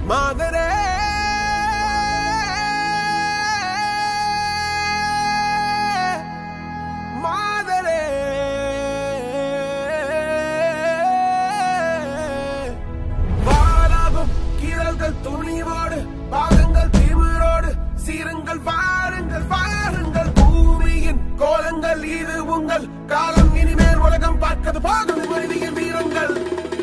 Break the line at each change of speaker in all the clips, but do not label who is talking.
மாதரே மாதரே வாராகும் கீரல்கள் துணிவோடு பாகங்கள் திமிரோடு சீருங்கள் வாருங்கள் வாருங்கள் பூமியின் கோலங்கள் இது உங்கள் காலம் இனிமேல் உலகம் பார்க்கது பாகுது மனிதியின் வீரங்கள்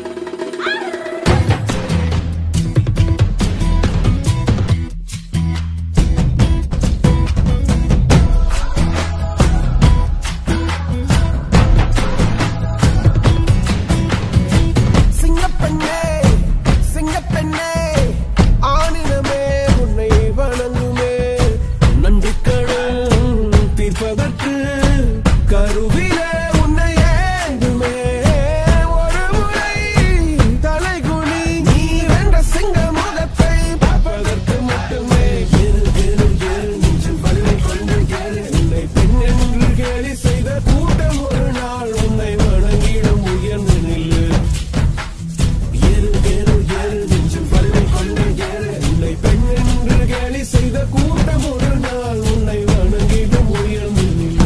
சிங்கப்பெண்ணே சிங்கப்பெண்ணே ஆனினமே உன்னை வணங்குமே நன்றி கடன் தீர்ப்பதற்கு கருவிலே உன்னை ஏந்துமே ஒரு முறை தலைகுனி நீ வென்ற சிங்க முகத்தை பார்ப்பதற்கு மட்டுமே எரு எரு எரு நெஞ்சில் வலிமை கொண்டு எரு உன்னை பெண் என்று கேலி செய்த கூட்டம் ஒரு நாள் உன்னை வணங்கிடும் உயர்ந்து நில்லு ஏறு ஏறு ஏறு நெஞ்சில் வலிமை கொண்ட ஏறு உன்னை பெண் என்று கேலி செய்த கூட்டம் ஒரு நாள் உன்னை வணங்கிடும் உயர்ந்து நில்லை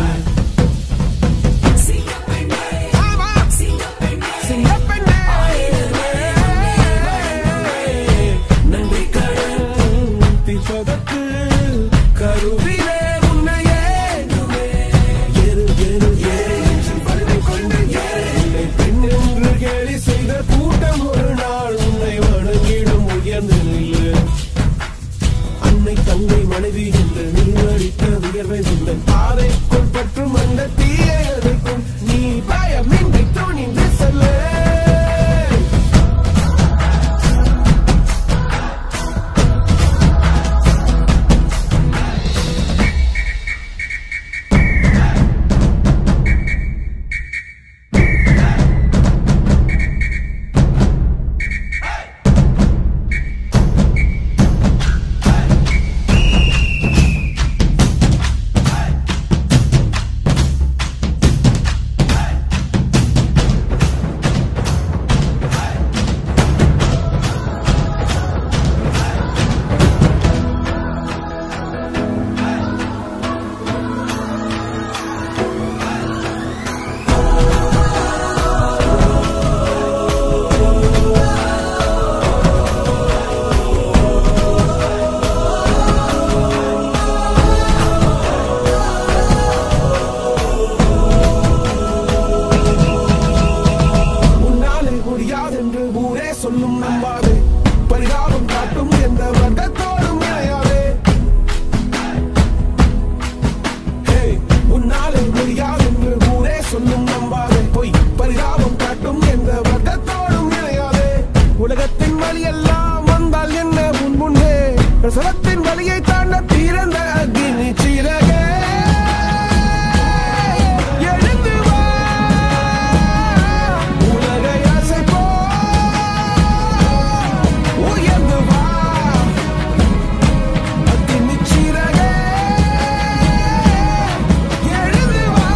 ஆமா. சிங்கப்பெண்ணே. நன்றி கடன் தீர்ப்பதற்கு கருவிலே உன்னை ஏந்துமே. ஏறு ஏறு ஏறு நெஞ்சில் வலிமை கொண்ட ஏறு உன்னை பெண் என்று கேலி செய்த கூட்டம் ஒரு நாள் உன்னை வணங்கிடும் உயர்ந்து நில்லு அன்னை தங்கை மனைவி என்று நீ அடித்த உயர்வை உங்கள் பாதைக்குள் பற்றும் அந்த தீயை எதிர்க்கும் நீ பயமின்றி துணிந்து செல்ல உன்னாலே முடியாதென்று ஊரே சொல்லும் நம்பாதே பரிதாபம் காட்டும் எந்த வர்க்கத்தோடும் இணையாதே ஹே, உன்னாலே முடியாதென்று ஊரே சொல்லும் நம்பாதே பொய் பரிதாபம் காட்டும் எந்த வர்க்கத்தோடும் இணையாதே உலகத்தின் வழியெல்லாம் வந்தால் என்ன முன் முன்னே பிரசவத்தின் வழியை தாண்ட தீரந்த அக்னி சீரகே எழுந்து வா உலகை அசைப்போ உயர்ந்து வா அக்னி சீரகே எழுந்து வா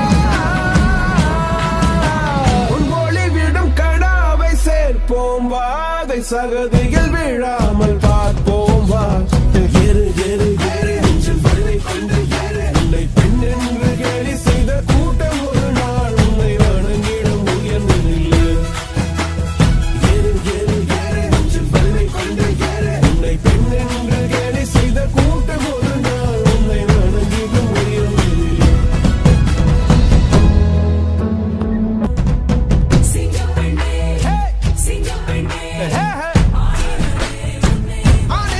உன் ஒளி விடும் கடாவை சேர்ப்போம் வாதை சகதியில் விழாமல் பார்ப்போம் வா எரு எரு எரு நெஞ்சில் வலிமை கொண்டு எரு உன்னை பெண் என்று கேலி செய்த கூட்டம் ஒரு நாள் உன்னை வணங்கிடும் உயர்ந்து நில்லு ஏறு ஏறு ஏறு நெஞ்சில் வலிமை கொண்டு ஏறு உன்னை பெண் என்று கேலி செய்த கூட்டம் ஒரு நாள் உன்னை வணங்கிடும் உயர்ந்து நில்லு
சிங்கப்பெண்ணே சிங்கப்பெண்ணே
Hey, hey.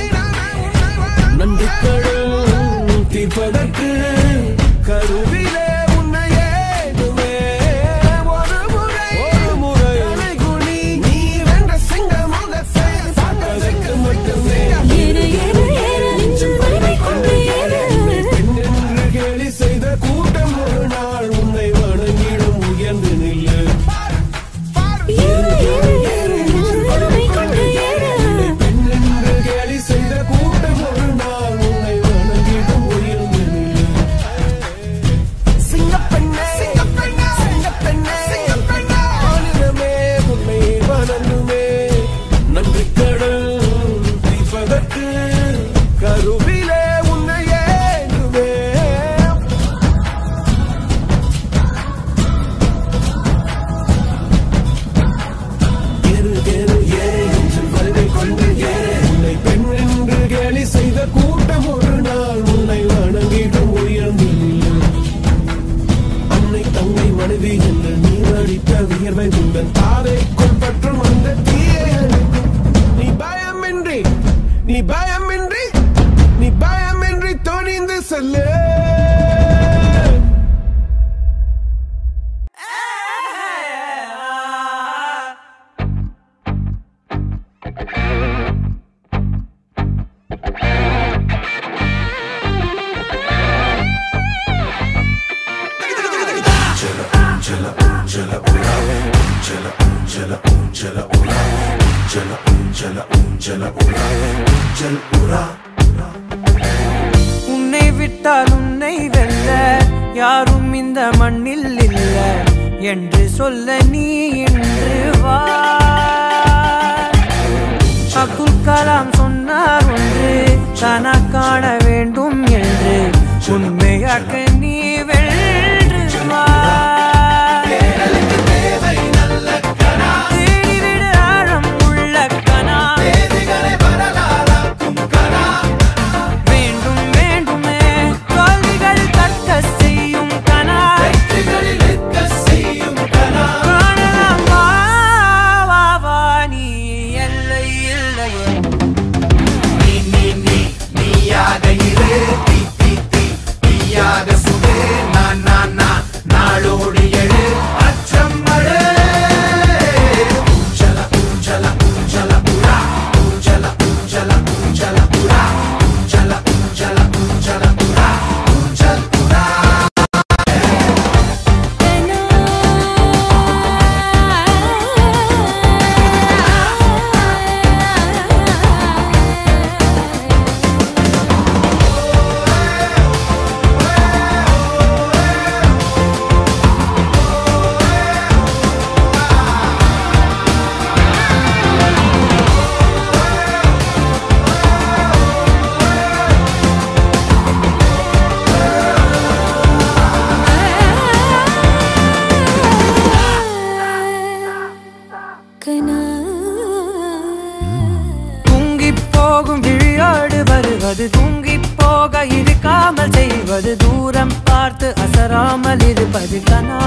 வியர்வை உந்தன் தாரைக்குள் பற்றும் அந்த தீயை அணைக்கும். நீ பயமின்றி நீ பயமின்றி நீ பயமின்றி துணிந்து செல்லு
உன்னை விட்டால் உன்னை வெல்ல யாரும் இந்த மண்ணில் இல்ல என்று சொல்ல நீ இன்று வா அப்துல் கலாம் சொன்னார் ஒன்று தானா காண வேண்டும் என்று உண்மையாக்க நீ வென்று வா தேடிவிடு ஆழம் உள்ள கனா வேண்டும் வேண்டுமே தோல்விகள் கற்க செய்யும் கனா காணலாம் வா வா வா நீ எல்லை இல்லையே தூங்கி போகும் விழியோடு வருவது தூங்கி போக இருக்காமல் செய்வது தூரம் பார்த்து அசராமல் இருப்பது கனா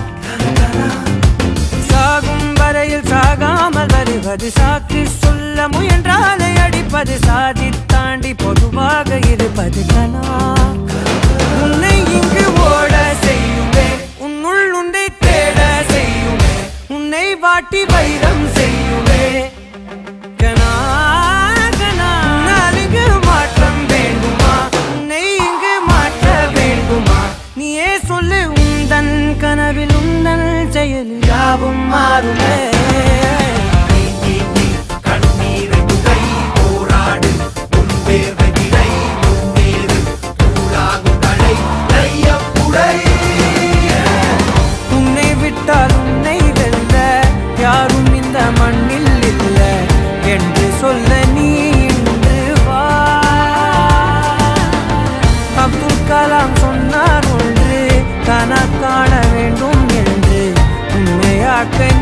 சாகும் வரையில் சாகாமல் வருவது சாக்கு சொல்ல முயன்றாலே அடிப்பது சாதி தாண்டி பொதுவாக இருப்பது கனா உன்னை இங்கு ஓட செய்யுமே உன்னுள் உண்டை தேட செய்யுமே உன்னை வாட்டி வைரம் செய்யுமே கனா கனா உன்னால் இங்கு மாற்றம் வேண்டுமா உன்னை இங்கு மாற்ற வேண்டுமா நீயே சொல்லு உந்தன் கனவில் உந்தன் செயலில் யாவும் மாறுமே உன்னை விட்டால் உன்னை வெல்ல யாரும் இந்த மண்ணில் இல்ல என்று சொல்ல நீ இன்று வா அப்துல் கலாம் சொன்னார் ஒன்று கனா காண வேண்டும் என்று உண்மையாக்க